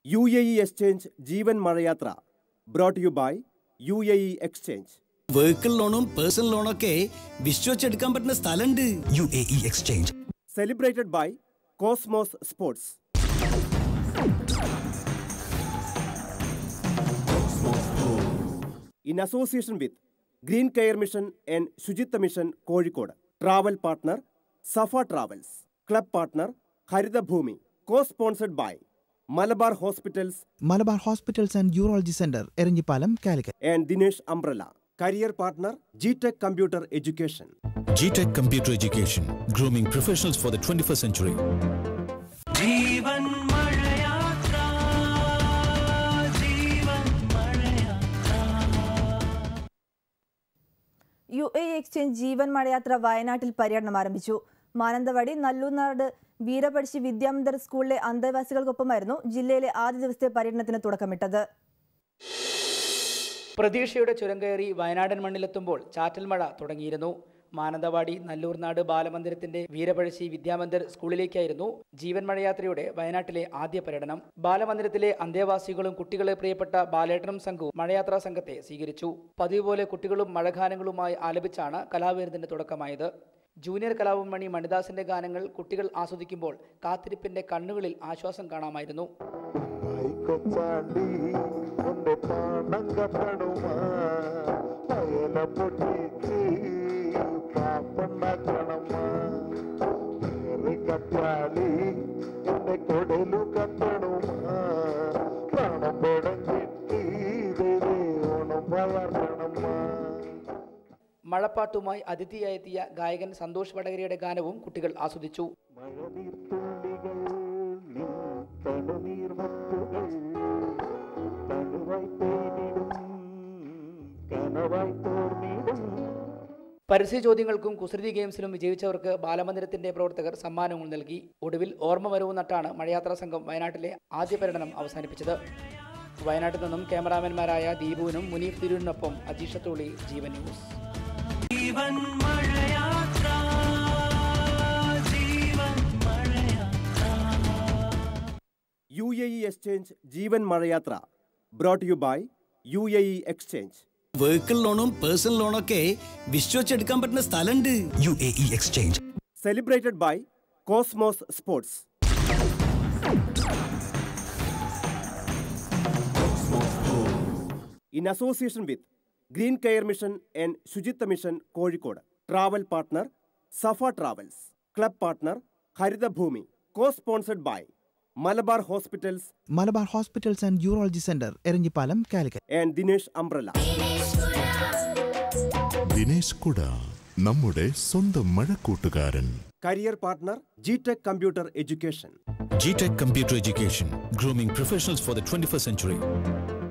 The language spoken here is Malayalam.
U A E exchange Jeevan മഴയാത്ര brought you by U A E exchange vehicle ലോണും പേഴ്സണൽ ലോണൊക്കെ വിശ്വസിച്ചെടുക്കാൻ പറ്റുന്ന സ്ഥലമുണ്ട് U A E exchange celebrated by Cosmos sports in association with green care mission and Suchitwa mission Kozhikode travel partner Safa travels club partner Harithabhoomi co sponsored by Malabar hospitals Malabar hospitals and urology centre Eranhipalam Calicut and Dinesh umbrella career partner G tech computer education GTech Computer Education, grooming professionals for the 21st century. Jeevan മഴയാത്ര Jeevan U A exchange Jeevan മഴയാത്ര വയനാട്ടിൽ പര്യടനം ആരംഭിച്ചു മാനന്തവാടി നല്ലൂർനാട് വീരപടിശി വിദ്യാമന്ദിർ സ്കൂളിലെ അന്തേവാസികൾക്കൊപ്പമായിരുന്നു ജില്ലയിലെ ആദ്യ ദിവസത്തെ പര്യടനത്തിന് തുടക്കമിട്ടത് പ്രതീക്ഷയുടെ ചുരം കയറി വയനാടൻ മണ്ണിലെത്തുമ്പോൾ ചാറ്റൽ മഴ തുടങ്ങിയിരുന്നു മാനന്തവാടി നല്ലൂർനാട് ബാലമന്ദിരത്തിന്റെ വീരപഴശ്ശി വിദ്യാമന്ദിർ സ്കൂളിലേക്കായിരുന്നു ജീവൻ മഴയാത്രയുടെ വയനാട്ടിലെ ആദ്യ പര്യടനം ബാലമന്ദിരത്തിലെ അന്തേവാസികളും കുട്ടികളെ പ്രിയപ്പെട്ട ബാലേട്ടനും സംഘവും മഴയാത്രാ സംഘത്തെ സ്വീകരിച്ചു പതിവ് പോലെ കുട്ടികളും മഴഗാനങ്ങളുമായി ആലപിച്ചാണ് കലാവിരുന്നിന്റെ തുടക്കമായത് ജൂനിയർ കലാഭമണി മണിദാസിന്റെ ഗാനങ്ങൾ കുട്ടികൾ ആസ്വദിക്കുമ്പോൾ കാത്തിരിപ്പിന്റെ കണ്ണുകളിൽ ആശ്വാസം കാണാമായിരുന്നു കൊച്ചാണ്ടി ഉന്റെ പാണം കത്തണുമാ അയല പൊട്ടിച്ച് പാപ്പണ്ടാക്കണമാ വേറെ കത്താളി എന്റെ കൊടലു കത്തണുമാ പ്രാണം പെടഞ്ഞിട്ട് ഇതേ ഓണം വളർത്തണമാ മഴപ്പാട്ടുമായി അതിഥിയായെത്തിയ ഗായകൻ സന്തോഷ് വടകരയുടെ ഗാനവും കുട്ടികൾ ആസ്വദിച്ചു മഴനീർത്തുള്ളികൾ നിൻ തണുനീർമുത്തുകൾ തണുവായി പെയ്തിടും കനവായി തോർന്നിടും പരസ്യ ചോദ്യങ്ങൾക്കും കുസൃതി ഗെയിംസിലും വിജയിച്ചവർക്ക് ബാലമന്ദിരത്തിന്റെ പ്രവർത്തകർ സമ്മാനങ്ങൾ നൽകി ഒടുവിൽ ഓർമ്മ വരവ് നട്ടാണ് മഴയാത്രാ സംഘം വയനാട്ടിലെ ആദ്യ പര്യടനം അവസാനിപ്പിച്ചത് വയനാട്ടിൽ നിന്നും ക്യാമറാമാൻമാരായ ദീപുവിനും മുനീഫ് തിരൂരിനൊപ്പം അജീഷത്തോളി ജീവൻ ന്യൂസ് ജീവൻ മഴയാത്ര ജീവൻ മഴയാത്ര U A E exchange Jeevan മഴയാത്ര brought you by U A E exchange vehicle ലോണും പേഴ്സണൽ ലോണൊക്കെ വിശ്വസിച്ചെടുക്കാൻ പറ്റുന്ന സ്ഥലമുണ്ട് U A E exchange celebrated by Cosmos sports in association with green care mission and Suchitwa mission Kozhikode travel partner Safa travels club partner Harithabhoomi co sponsored by Malabar hospitals Malabar hospitals and urology centre Eranhipalam Calicut and Dinesh umbrella Dinesh കുട നമ്മുടെ സ്വന്തം മഴക്കൂട്ടുകാരൻ career partner G tech computer education GTech Computer Education, grooming professionals for the 21st century.